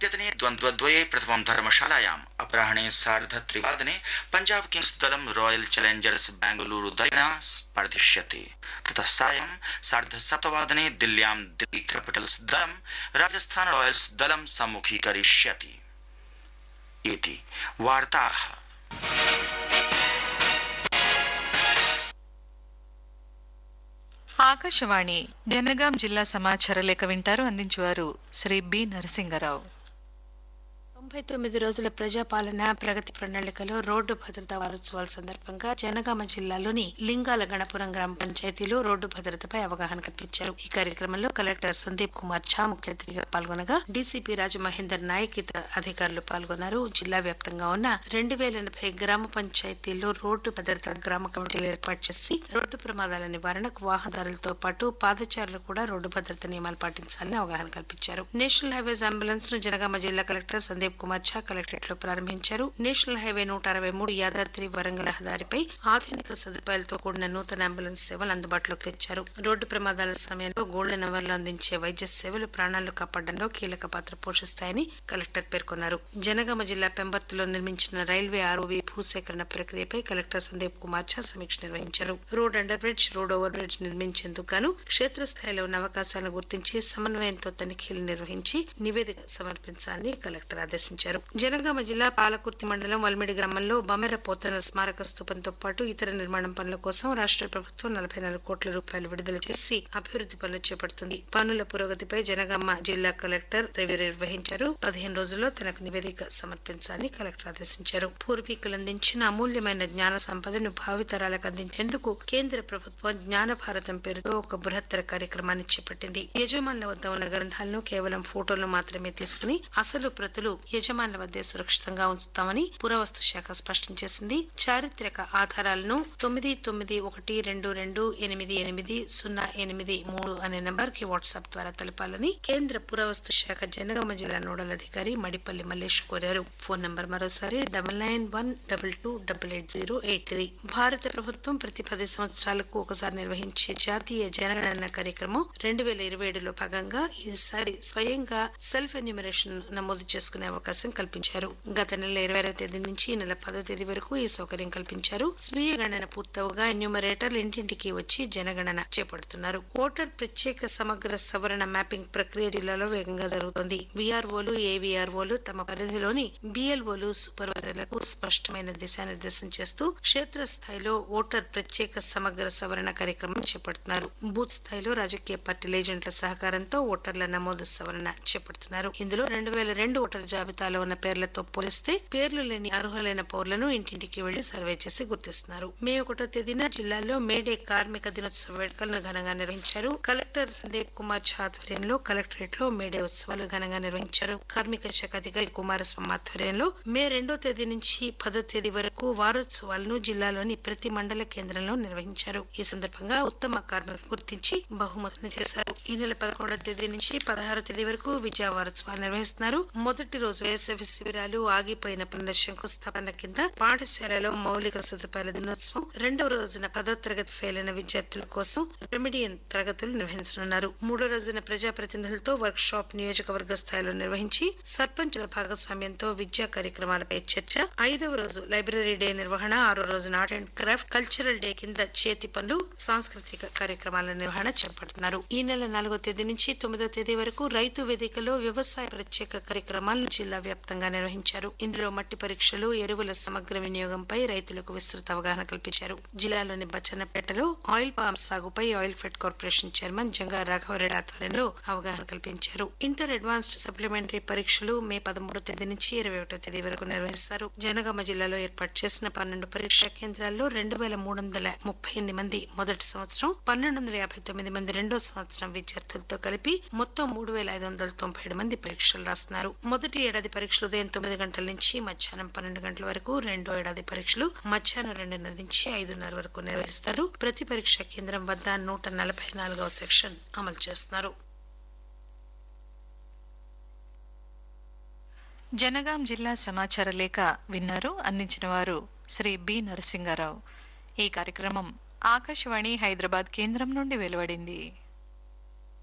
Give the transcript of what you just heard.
अद्यतने द्वन्द्वद्वये प्रथमं धर्मशालायाम् अपराह्ने सार्धत्रिवादने पञ्जाब किंग्स दलं रॉयल चैलेंजर्स बेंगलुरु दलेन स्पर्धिष्यते ततः सायं सार्धसप्तवादने दिल्ल्यां दिल्ली कैपिटल्स दलं राजस्थान रॉयल्स दलं सम्मुखीकरिष्यति इति वार्ताः ఆకాశవాణి జనగాం జిల్లా సమాచార లేఖ వింటారు అందించేవారు శ్రీ బి నరసింగరావు తొంభై తొమ్మిది రోజుల ప్రజాపాలన ప్రగతి ప్రణాళికలో రోడ్డు భద్రతా వారోత్సవాల సందర్భంగా జనగామ జిల్లాలోని లింగాల గణపురం గ్రామ పంచాయతీలో రోడ్డు భద్రతపై అవగాహన కల్పించారు ఈ కార్యక్రమంలో కలెక్టర్ సందీప్ కుమార్ ఝా ముఖ్య అతిథిగా పాల్గొనగా డీసీపీ రాజమహేందర్ నాయక్ ఇతర అధికారులు పాల్గొన్నారు జిల్లా వ్యాప్తంగా ఉన్న రెండు వేల ఎనభై గ్రామ పంచాయతీల్లో రోడ్డు భద్రతా గ్రామ కమిటీలు ఏర్పాటు చేసి రోడ్డు ప్రమాదాల నివారణకు వాహనదారులతో పాటు పాదచారులు కూడా రోడ్డు భద్రత నియమాలు పాటించాలని అవగాహన కల్పించారు నేషనల్ హైవేస్ అంబులెన్స్ ను జనగామ జిల్లా కలెక్టర్ సందీప్ కుమార్ ఝా కలెక్టరేట్ లో ప్రారంభించారు నేషనల్ హైవే నూట అరవై మూడు యాదాద్రి వరంగల్ రహదారిపై ఆధునిక సదుపాయాలతో కూడిన నూతన అంబులెన్స్ సేవలు అందుబాటులోకి తెచ్చారు రోడ్డు ప్రమాదాల సమయంలో గోల్డెన్ అవర్లు అందించే వైద్య సేవలు ప్రాణాలు కాపాడడంలో కీలక పాత్ర పోషిస్తాయని కలెక్టర్ పేర్కొన్నారు జనగామ జిల్లా పెంబర్తిలో నిర్మించిన రైల్వే ఆర్ఓబీ భూసేకరణ ప్రక్రియపై కలెక్టర్ సందీప్ కుమార్ ఝా సమీక్ష నిర్వహించారు road under bridge road over bridge నిర్మించేందుకు గాను క్షేత్రస్థాయిలో ఉన్న అవకాశాలను గుర్తించి సమన్వయంతో తనిఖీలు నిర్వహించి నివేదిక సమర్పించాలని కలెక్టర్ ఆదేశించారు జనగామ జిల్లా పాలకుర్తి మండలం వల్మిడి గ్రామంలో బమెర పోతన స్మారక స్తూపంతో పాటు ఇతర నిర్మాణం పనుల కోసం రాష్ట్ర ప్రభుత్వం నలభై నాలుగు కోట్ల రూపాయలు విడుదల చేసి అభివృద్ది పనులు చేపడుతుంది పనుల పురోగతిపై జనగామ జిల్లా కలెక్టర్ రివ్యూ నిర్వహించారు పదిహేను రోజుల్లో తనకు నివేదిక సమర్పించాలని కలెక్టర్ ఆదేశించారు పూర్వీకులు అందించిన అమూల్యమైన జ్ఞాన సంపదను భావితరాలకు అందించేందుకు కేంద్ర ప్రభుత్వం జ్ఞాన భారతం పేరుతో ఒక బృహత్తర కార్యక్రమాన్ని చేపట్టింది యజమానుల వద్ద ఉన్న గ్రంథాలను కేవలం ఫోటోలు మాత్రమే తీసుకుని అసలు ప్రతులు యజమానుల వద్దే సురక్షితంగా ఉంచుతామని పురావస్తు శాఖ స్పష్టం చేసింది చారిత్రక ఆధారాలను తొమ్మిది తొమ్మిది ఒకటి రెండు రెండు ఎనిమిది ఎనిమిది సున్నా ఎనిమిది మూడు అనే నంబర్ కి వాట్సాప్ ద్వారా తెలపాలని కేంద్ర పురావస్తు శాఖ జనగామ జిల్లా నోడల్ అధికారి మడిపల్లి మల్లేష్ కోరారు ఫోన్ నంబర్ మరోసారి double nine one double two double eight zero eight three భారత ప్రభుత్వం ప్రతి పది సంవత్సరాలకు ఒకసారి నిర్వహించే జాతీయ జనగణన కార్యక్రమం రెండు వేల ఇరవై ఏడులో భాగంగా ఈసారి స్వయంగా సెల్ఫ్ ఎన్యూమరేషన్ నమోదు చేసుకునే అవకాశం కల్పించారు గత నెల ఇరవై ఆరో తేదీ నుంచి ఈ నెల పదో తేదీ వరకు ఈ సౌకర్యం కల్పించారు స్వీయ గణన పూర్తవగా ఎన్యూమరేటర్లు ఇంటింటికి వచ్చి జనగణన చేపడుతున్నారు ఓటర్ ప్రత్యేక సమగ్ర సవరణ మ్యాపింగ్ ప్రక్రియ జిల్లాలో వేగంగా జరుగుతోంది బీఆర్ఓలు ఏవీఆర్ఓలు తమ పరిధిలోని బీఎల్ఓలు సూపర్వైజర్లకు స్పష్టమైన దిశానిర్దేశం చేస్తూ క్షేత్రస్థాయిలో ఓటర్ ప్రత్యేక సమగ్ర సవరణ కార్యక్రమం చేపడుతున్నారు బూత్ స్థాయిలో రాజకీయ పార్టీల ఏజెంట్ల సహకారంతో ఓటర్ల నమోదు సవరణ చేపడుతున్నారు ఇందులో రెండు వేల రెండు ఓటర్ జాబితాలో ఉన్న పేర్లతో పోలిస్తే పేర్లు లేని అర్హులైన పౌరులను ఇంటింటికి వెళ్లి సర్వే చేసి గుర్తిస్తున్నారు మే ఒకటో తేదీన జిల్లాలో మేడే కార్మిక దినోత్సవ వేడుకలను ఘనంగా నిర్వహించారు కలెక్టర్ సందీప్ కుమార్ ఝా ఆధ్వర్యంలో కలెక్టరేట్ లో మేడే ఉత్సవాలు ఘనంగా నిర్వహించారు కార్మిక శాఖ అధికారి కుమారస్వామి ఆధ్వర్యంలో మే రెండో తేదీ నుంచి పదో తేదీ వరకు వారోత్సవాలను జిల్లాలోని ప్రతి మండల కేంద్రంలో నిర్వహించారు ఈ సందర్భంగా ఉత్తమ కార్మికులను గుర్తించి బహుమతులు చేశారు ఈ నెల పదకొండవ తేదీ నుంచి పదహారో తేదీ వరకు విద్యా వారోత్సవాలు నిర్వహిస్తున్నారు మొదటి రోజు వేసవి శిబిరాలు ఆగిపోయిన పనుల శంకుస్థాపన కింద పాఠశాలలో మౌలిక సదుపాయాల దినోత్సవం రెండవ రోజున పదో తరగతి ఫెయిల్ అయిన విద్యార్థుల కోసం రెమిడియన్ తరగతులు నిర్వహించనున్నారు మూడో రోజున ప్రజాప్రతినిధులతో వర్క్ షాప్ నియోజకవర్గ స్థాయిలో నిర్వహించి సర్పంచుల భాగస్వామ్యంతో విద్యా కార్యక్రమాలపై చర్చ ఐదవ రోజు లైబ్రరీ డే నిర్వహణ ఆరో రోజున art and craft cultural day కింద చేతి పనులు సాంస్కృతిక కార్యక్రమాల నిర్వహణ చేపడుతున్నారు ఈ నెల నాలుగో తేదీ నుంచి తొమ్మిదో తేదీ వరకు రైతు వేదికలో వ్యవసాయ ప్రత్యేక కార్యక్రమాలను జిల్లా వ్యాప్తంగా నిర్వహించారు ఇందులో మట్టి పరీక్షలు ఎరువుల సమగ్ర వినియోగంపై రైతులకు విస్తృత అవగాహన కల్పించారు జిల్లాలోని బచ్చన్నపేటలో ఆయిల్ పామ్ సాగుపై oil fed corporation chairman Janga Raghava Reddy ఆధ్వర్యంలో అవగాహన కల్పించారు ఇంటర్ అడ్వాన్స్డ్ సప్లిమెంటరీ పరీక్షలు మే పదమూడో తేదీ నుంచి ఇరవై ఒకటో తేదీ వరకు నిర్వహిస్తారు జనగామ జిల్లాలో ఏర్పాటు చేసిన పన్నెండు పరీక్షా కేంద్రాల్లో రెండు వేల మూడు వందల ముప్పై ఎనిమిది మంది మొదటి సంవత్సరం పన్నెండు వందల యాభై తొమ్మిది మంది రెండో సంవత్సరం విద్యార్థులతో కలిపి మొత్తం మూడు వేల ఐదు వందల తొంభై ఏడు మంది పరీక్షలు రాస్తున్నారు మొదటి ఏడాది పరీక్షలు ఉదయం తొమ్మిది గంటల నుంచి మధ్యాహ్నం పన్నెండు గంటల వరకు రెండో ఏడాది పరీక్షలు మధ్యాహ్నం రెండున్నర నుంచి ఐదున్నర వరకు నిర్వహిస్తారు ప్రతి పరీక్షా కేంద్రం వద్ద నూట నలభై నాలుగవ సెక్షన్ అమలు చేస్తున్నారు జనగాం జిల్లా సమాచార లేఖ విన్నారు అందించిన వారు శ్రీ బి నరసింగారావు ఈ కార్యక్రమం ఆకాశవాణి హైదరాబాద్ కేంద్రం నుండి వెలువడింది